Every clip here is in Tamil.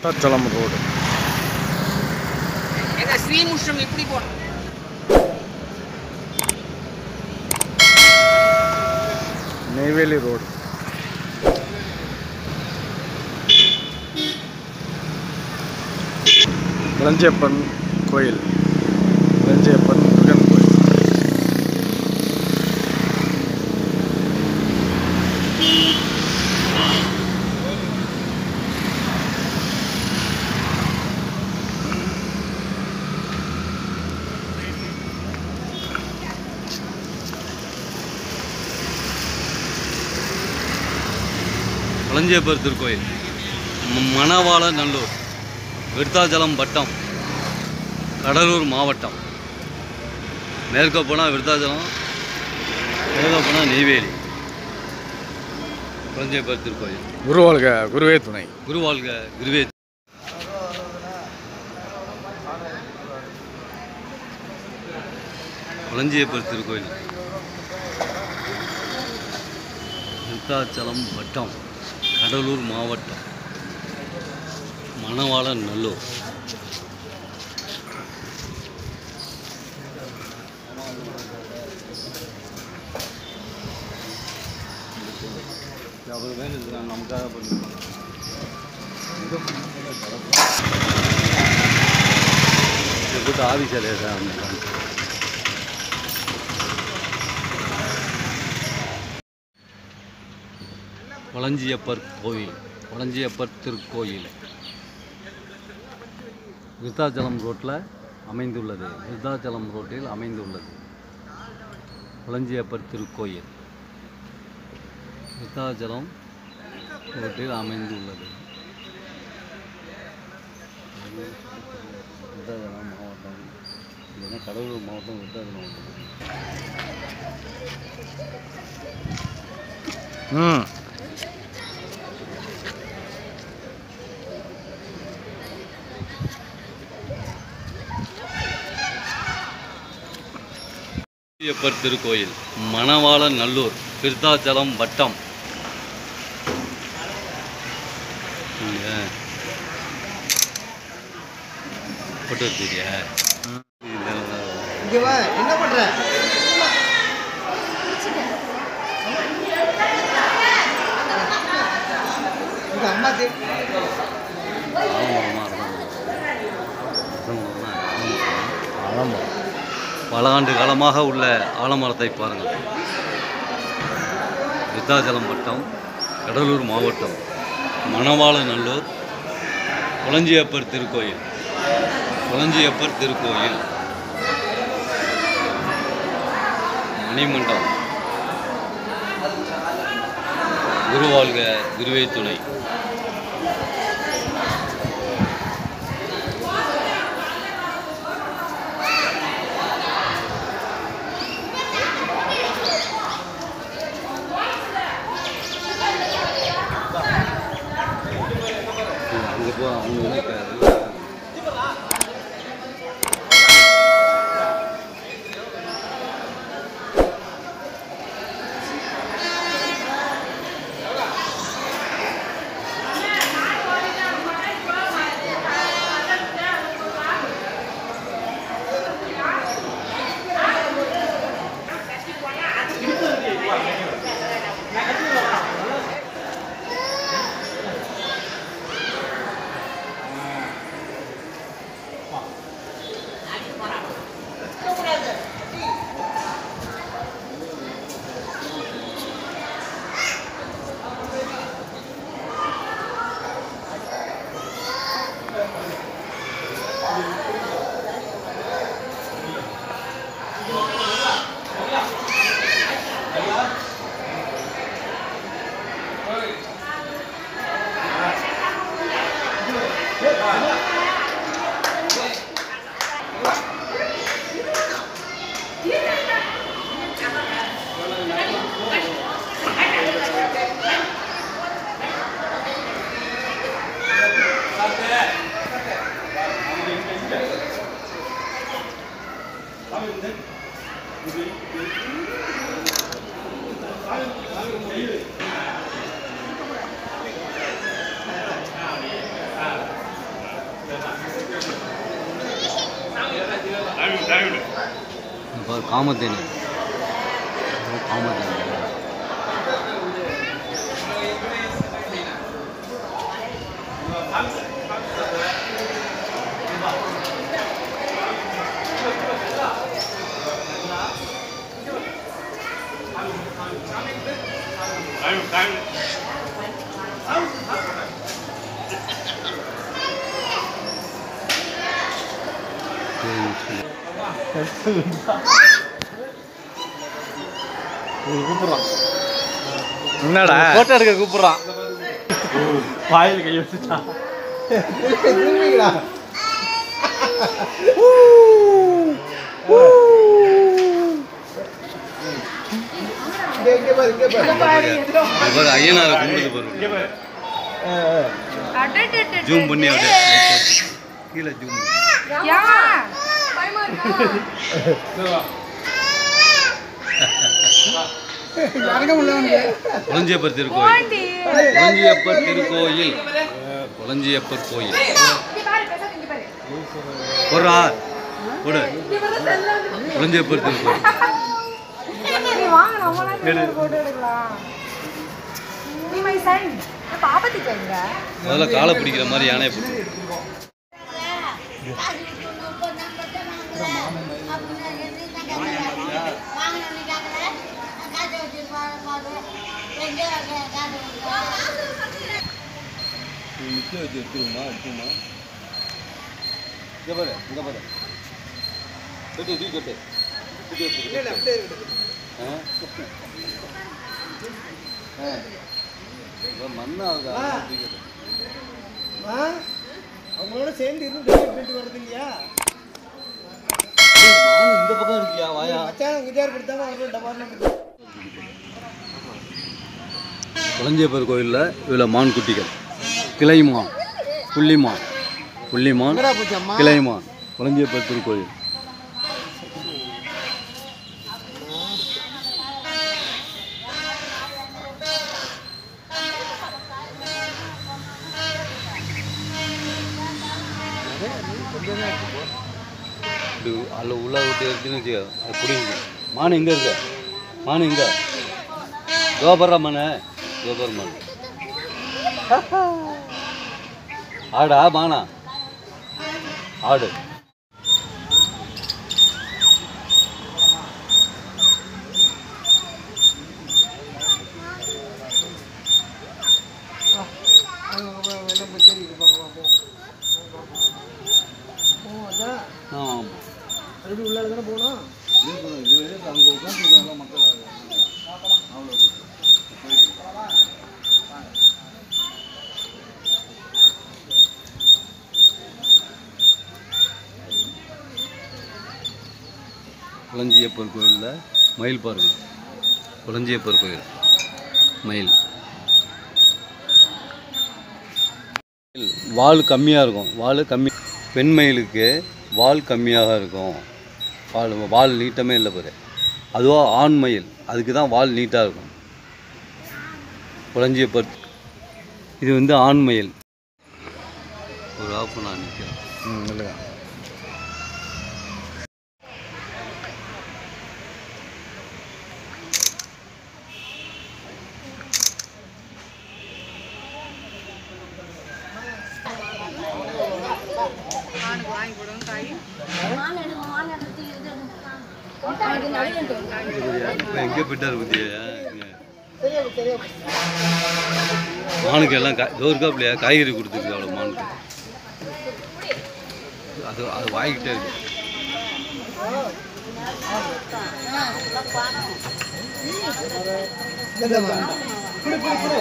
விருத்தாச்சலம் ரோடு எங்க ஸ்ரீமுஷ்ணம் எப்படி போனோம் நெய்வேலி ரோடு இளஞ்சியப்பன் கோயில் இளஞ்சியப்பன் முருகன் கோயில் களஞ்சியப்பர் திருக்கோயில் ம- மணவாள நல்லூர் விருத்தாச்சலம் வட்டம் கடலூர் மாவட்டம் மேற்க போனால் விருத்தாச்சலம் கிழக்க போனால் நெய்வேலி களஞ்சியப்பர் திருக்கோயில் குருவாழ்க குருவே துணை குருவாழ்க குருவே களஞ்சியப்பர் திருக்கோயில் விருத்தாச்சலம் வட்டம் கடலூர் மாவட்டம் மணவாளன் நல்லூர் அவர் வேண்டியது நமக்காக பண்ணிருக்காங்க இது கூட்டு ஆஃபீஸில் சார் வளஞ்சியப்பர் கோயில் வளஞ்சியப்பர் திருக்கோயில் விருத்தாச்சலம் ரோட்டில் அமைந்துள்ளது விருத்தாச்சலம் ரோட்டில் அமைந்துள்ளது வளஞ்சியப்பர் திருக்கோயில் விருத்தாச்சலம் ரோட்டில் அமைந்துள்ளது விருத்தாச்சலம் மாவட்டம் இல்லைன்னா கடலூர் மாவட்டம் விருத்தாச்சலம் மாவட்டம் ம் ஐயப்பர் திருக்கோயில் மணவாள நல்லூர் விருத்தாச்சலம் வட்டம் இங்க போட்டு வச்சிருக்கியா இங்க வா என்ன பண்ற உங்க அம்மா தே ஆலமரமா அரசமரமா ஆமாம் பல ஆண்டு காலமாக உள்ள ஆலமரத்தை பாருங்கள் விருத்தாச்சலம் வட்டம் கடலூர் மாவட்டம் மணவாள நல்லூர் குளஞ்சியப்பர் திருக்கோயில் குளஞ்சியப்பர் திருக்கோயில் மணிமண்டபம் குருவாழ்க குருவே துணை அங்கே போ அவங்க வந்து பாரு காமத்தேனி காமத்தேனி என்னடா போட்டோ எடுக்க கூப்பிடுறான் வாயில் கை வச்சுட்டான் திரும்பிங்களா இங்க இங்க பாரு இங்க பாரு பாரு ஐயனாரை கும்பிடுது பாரு ஜூம் பண்ணி அப்படியே கீழே ஜூம் குளஞ்சியப்பர் திருக்கோயில் குளஞ்சியப்பர் திருக்கோயில் குளஞ்சியப்பர் கோயில் போடுறா போடு குளஞ்சியப்பர் திருக்கோயில் முதல்ல காலை பிடிக்கிற மாதிரி யானையை பிடிக்கும் நிற்க வச்சு எடுத்துருமா எடுத்துமா இங்கே பாரு இங்கே பாரு கட்டு தூக்கி கட்டு தூக்கி வச்சு ஆ ஆ இப்போ மண்ணாகுதா தூக்கி கட்டு அவங்களோட சேர்ந்து இருந்து வெளியே போயிட்டு வர்றது இல்லையா ஏய், மான் இந்த பக்கம் இருக்கியா வாயா மச்சான் குஜார் கொடுத்தாங்க அவங்க டபார்னு குளஞ்சியப்பர் கோயிலில் இதில் மான் குட்டிகள் கிளைமான் புள்ளிமான் புள்ளிமான் போச்சம்மா கிளைமான் குளஞ்சியப்பர் திருக்கோயில் இது அதில் உள்ள விட்டு எடுத்துன்னு வச்சுக்க அது பிடிங்க மான் எங்கே இருக்க மான் எங்கே கோபுர மானே கோபுர மான் ஆடா மானா ஆடு எல்லாம் போய் தேடி இருப்பாங்க பார்ப்போம் ஓ அதான் ஆமாம் மறுபடியும் உள்ள தானே போகணும் அங்கே உட்காந்துருக்காங்க மக்கள் அவ்வளோ குளஞ்சியப்பர் கோயிலில் மயில் பாருங்க குளஞ்சியப்பர் கோயில் மயில் வால் கம்மியாக இருக்கும் வால் கம்மி பெண் மயிலுக்கு வால் கம்மியாக இருக்கும் வால் வால் நீட்டமே இல்லை பாரு அதுவா ஆண் மயில் அதுக்கு தான் வால் நீட்டாக இருக்கும் குளஞ்சியப்பர் இது வந்து ஆண் மயில் ஒரு ஆஃப் நான் நிற்கிறேன் ம் இல்லையா இப்போ எங்கே போயிட்டார் பத்தியா சரியா சரியா மானுக்கு எல்லாம் கா தோற்காப்பிலையா காய்கறி கொடுத்துருக்கு அவ்வளோ மானுக்கு அது அது வாங்கிக்கிட்டே இருக்கு இந்தம்மா. குடு குடு குடு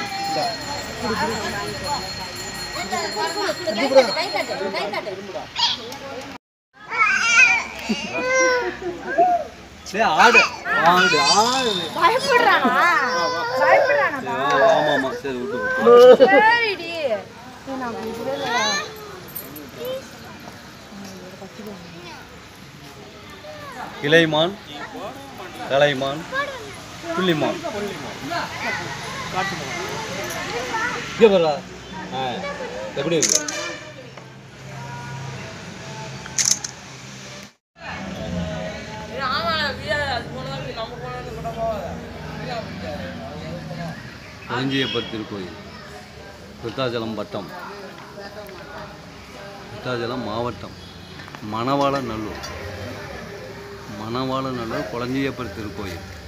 சரி ஆடு ஆடு ஆடு பயப்படுறானா பயப்படுறானா ஆமாம் ஆமாம் சரி விட்டு விட்டு சரிடி ஏய், நான் புரியல கிளைமான் கலைமான் புள்ளிமான் இங்கே பாரா ஆ எப்படி இருக்கு கொளஞ்சியப்பர் திருக்கோயில் விருத்தாச்சலம் வட்டம் விருத்தாச்சலம் மாவட்டம் மணவாளநல்லூர் மணவாளநல்லூர் கொளஞ்சியப்பர் திருக்கோயில்